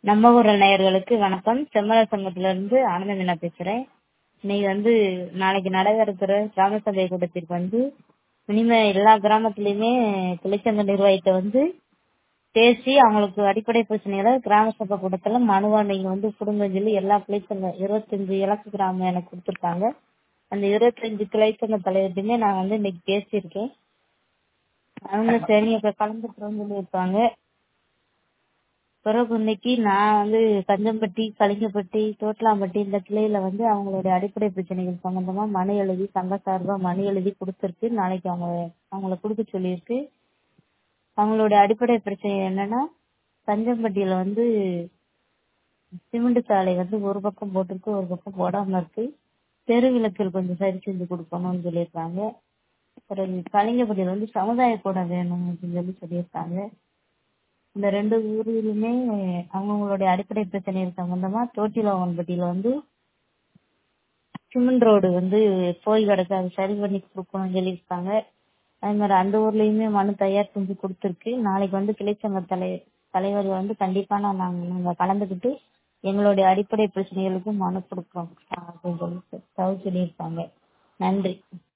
நம்ம ஊரல் நேயர்களுக்கு வணக்கம் செம்மல சங்கத்துல இருந்து ஆனந்த மீனா பேசுறேன் இன்னைக்கு வந்து நாளைக்கு நடைபெறுகிற கிராம சபை கூட்டத்திற்கு வந்து இனிமே எல்லா கிராமத்துலயுமே தொழிற்சங்க நிர்வாகத்தை வந்து பேசி அவங்களுக்கு அடிப்படை பிரச்சனைகளை கிராம சபை கூட்டத்துல மனுவா நீங்க வந்து கொடுங்கன்னு சொல்லி எல்லா கிளைச்சங்க இருபத்தஞ்சு இலக்கு கிராமம் எனக்கு கொடுத்துருக்காங்க அந்த இருபத்தஞ்சு கிளைச்சங்க தலைவர்கிட்டயுமே நான் வந்து இன்னைக்கு பேசியிருக்கேன் அவங்க சரி இப்ப கலந்துக்கிறோம்னு சொல்லியிருக்காங்க பிறகு இன்னைக்கு நான் வந்து கஞ்சம்பட்டி கலிங்கப்பட்டி தோட்டலாம்பட்டி இந்த கிளையில வந்து அவங்களுடைய அடிப்படை பிரச்சனைகள் சம்பந்தமா மனு எழுதி சங்க சார்பா மனு எழுதி கொடுத்துருக்கு நாளைக்கு அவங்க அவங்கள கொடுக்க சொல்லியிருக்கு அவங்களுடைய அடிப்படை பிரச்சனை என்னன்னா கஞ்சம்பட்டியில வந்து சிமெண்ட் சாலை வந்து ஒரு பக்கம் போட்டிருக்கு ஒரு பக்கம் போடாம இருக்கு தெரு விளக்குகள் கொஞ்சம் சரி செஞ்சு கொடுக்கணும்னு சொல்லியிருக்காங்க பிறகு கலிங்கப்பட்டியில வந்து சமுதாய கூடம் வேணும் அப்படின்னு சொல்லி சொல்லியிருக்காங்க இந்த ரெண்டு ஊரிலுமே அவங்கவுங்களுடைய அடிப்படை பிரச்சனைகள் சம்பந்தமா தோட்டிலவன்பட்டியில வந்து சிமெண்ட் ரோடு வந்து போய் கிடக்கு அதை சரி பண்ணி கொடுக்கணும்னு சொல்லியிருக்காங்க அதே மாதிரி அந்த ஊர்லயுமே மனு தயார் செஞ்சு கொடுத்துருக்கு நாளைக்கு வந்து கிளைச்சங்க தலை தலைவர் வந்து கண்டிப்பா நான் நாங்க நாங்க கலந்துக்கிட்டு எங்களுடைய அடிப்படை பிரச்சனைகளுக்கு மனு கொடுக்குறோம் அப்படின்னு சொல்லி சொல்லியிருக்காங்க நன்றி